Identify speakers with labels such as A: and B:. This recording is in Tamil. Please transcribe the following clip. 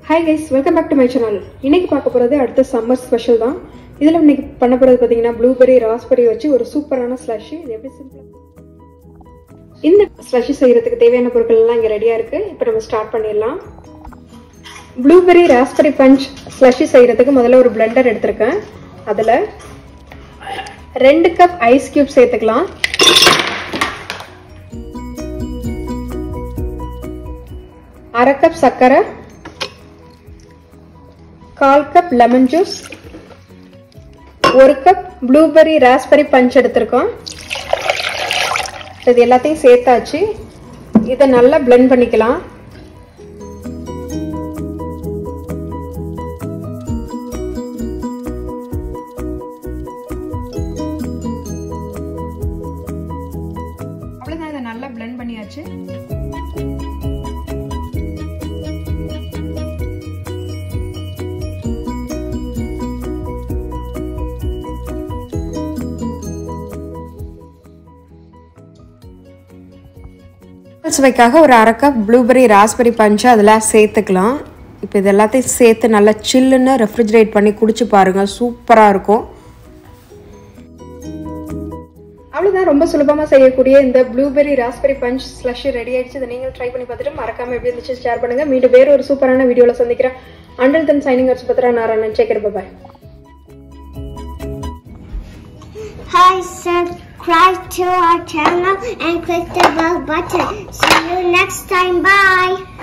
A: Hi guys welcome back to my channel இன்னைக்கு பார்க்க போகிறது அடுத்த சம்மர் ஸ்பெஷல் தான் இதில் இன்னைக்கு பண்ண போகிறது பார்த்தீங்கன்னா ப்ளூபெரி ராஸ்பெரி வச்சு ஒரு சூப்பரான ஸ்லஷ் இது எப்படி சிம்பிளாக இந்த ஸ்லஷ் செய்யறதுக்கு தேவையான பொருட்கள் எல்லாம் இங்கே ரெடியாக இருக்கு இப்போ நம்ம ஸ்டார்ட் பண்ணிடலாம் ப்ளூபெரி ராஸ்பெரி பஞ்ச் ஸ்லஷ் செய்யறதுக்கு முதல்ல ஒரு பிளெண்டர் எடுத்திருக்கேன் அதில் ரெண்டு கப் ஐஸ் கியூப் சேர்த்துக்கலாம் அரை கப் சர்க்கரை கால் கப் லெமன் ஜூஸ் ஒரு கப் ப்ளூபெரி ராஸ்பெரி பஞ்ச் எடுத்திருக்கோம் இது எல்லாத்தையும் சேர்த்தாச்சு இதை நல்லா பிளெண்ட் பண்ணிக்கலாம் அவ்வளோதான் இதை நல்லா பிளெண்ட் பண்ணியாச்சு சுவைக்காக ஒரு அரை கப் ப்ளூபெரி ராஸ்பெரி பஞ்சு அதில் சேர்த்துக்கலாம் இப்போ இது எல்லாத்தையும் சேர்த்து நல்லா சில்லுன்னு ரெஃப்ரிஜரேட் பண்ணி குடிச்சு பாருங்கள் சூப்பராக இருக்கும் அவ்வளோதான் ரொம்ப சுலபமாக செய்யக்கூடிய இந்த blueberry raspberry punch slush ready ஆயிடுச்சு இதை நீங்கள் ட்ரை பண்ணி பார்த்துட்டு மறக்காமல் எப்படி இருந்துச்சு ஷேர் பண்ணுங்கள் மீண்டும் வேறு ஒரு சூப்பரான வீடியோவில் சந்திக்கிறேன் அண்டல் தன் சைனிங் வச்சு பத்திரா நாராயணன் சேகர் பாய்
B: Hi, subscribe to our channel and click the bell button. See you next time. Bye.